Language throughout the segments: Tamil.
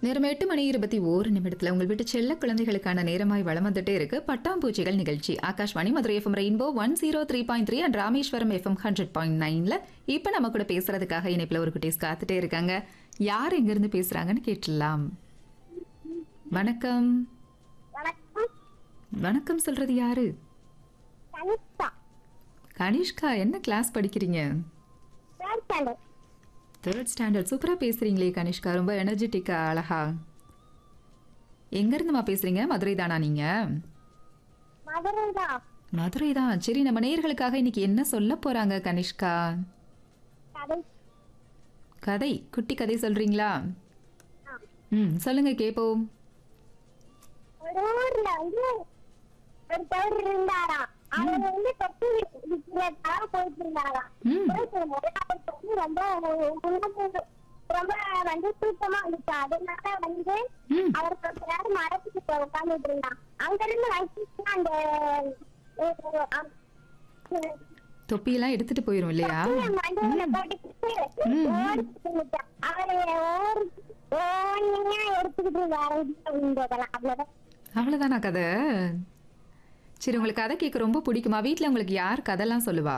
நேரம் எட்டு மணி இருபத்தி ஓரு நிமிடத்தில் உங்கள் வீட்டு செல்ல குழந்தைகளுக்கான நேரமாய் வளம் வந்துட்டே இருக்கு பட்டாம்பூச்சிகள் நிகழ்ச்சி Akashvani Madurai FM rainbow one zero three point three and Rameswaram FM hundred point நைன்ல இப்போ நம்ம கூட பேசுறதுக்காக இணைப்பில் ஒரு குட்டீஸ் காத்துட்டே இருக்காங்க யார் எங்கிருந்து பேசுறாங்கன்னு கேட்டுடலாம் வணக்கம் வணக்கம் வணக்கம் சொல்றது யாரு கனிஷ்கா கனிஷ்கா என்ன கிளாஸ் படிக்கிறீங்க தேர்ட் ஸ்டாண்டர்ட் தேர்ட் ஸ்டாண்டர்ட் சூப்பரா பேசுறீங்களே கனிஷ்கா ரொம்ப எனர்ஜெட்டிக்கா அழகா எங்க இருந்துமா பேசுறீங்க மதுரை தானா நீங்க மதுரை தான் மதுரை தான் சரி நம்ம நேயர்களுக்காக இன்னைக்கு என்ன சொல்ல போறாங்க கனிஷ்கா கடை கதை குட்டி கதை சொல்றீங்களா ம் சொல்லுங்க கேப்போம் ஒரு ஊர்ல வந்து ஒரு தவறு இருந்தாராம் அவர் வந்து தொட்டி விற்கிறதுக்காக போயிட்டு இருந்தாராம் ம் போயிட்டு இருக்கும்போது அவருக்கு வந்து ரொம்ப உணவு ரொம்ப வந்து தூக்கமா இருந்துச்சு அதனால வந்து ம் அவர் கொஞ்ச நேரம் மரத்துக்கு போய் உட்காந்துட்டு இருந்தான் அங்க இருந்து வயசுக்கு அந்த அஹ், அஹ், தொப்பியெல்லாம் எடுத்துட்டு போயிரும் இல்லையா மண்டையில போட்டுக்கிட்டு ஓடிக்கிட்டு இருந்துச்சான். அவரு ஓடி ஓடியா எடுத்துக்கிட்டு இருந்தாரு அப்படின்றதெல்லாம் அவ்வளவுதான் அவ்வளவுதானா கதை சரி உங்களுக்கு கதை கேட்க ரொம்ப பிடிக்குமா வீட்ல உங்களுக்கு யார் கதைலாம் சொல்லுவா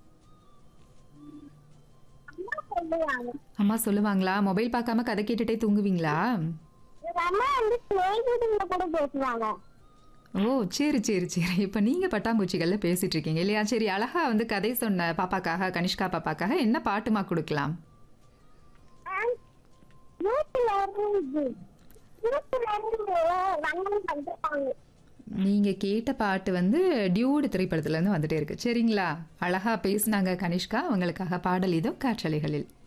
அம்மா சொல்லுவாங்க அம்மா சொல்லுவாங்களா மொபைல் பார்க்காம கதை கேட்டுட்டே தூங்குவீங்களா எங்க அம்மா வந்து ஸ்நேகிதங்க கூட பேசுவாங்க ஓ சரி சரி சரி இப்போ நீங்க பட்டாம்பூச்சிகள்ல பேசிட்டு இருக்கீங்க இல்லையா சரி அழகா வந்து கதை சொன்ன பாப்பாக்காக கனிஷ்கா பாப்பாக்காக என்ன பாட்டுமா கொடுக்கலாம் ஆஹ், நூத்துல இருந்து நூத்துல இருந்து வண்ணம் வந்துட்டாங்க நீங்க கேட்ட பாட்டு வந்து டியூடு திரைப்படத்துல இருந்து வந்துட்டே இருக்கு சரிங்களா அழகா பேசுனாங்க கனிஷ்கா அவங்களுக்காக பாடல் இதோ காற்றலைகளில்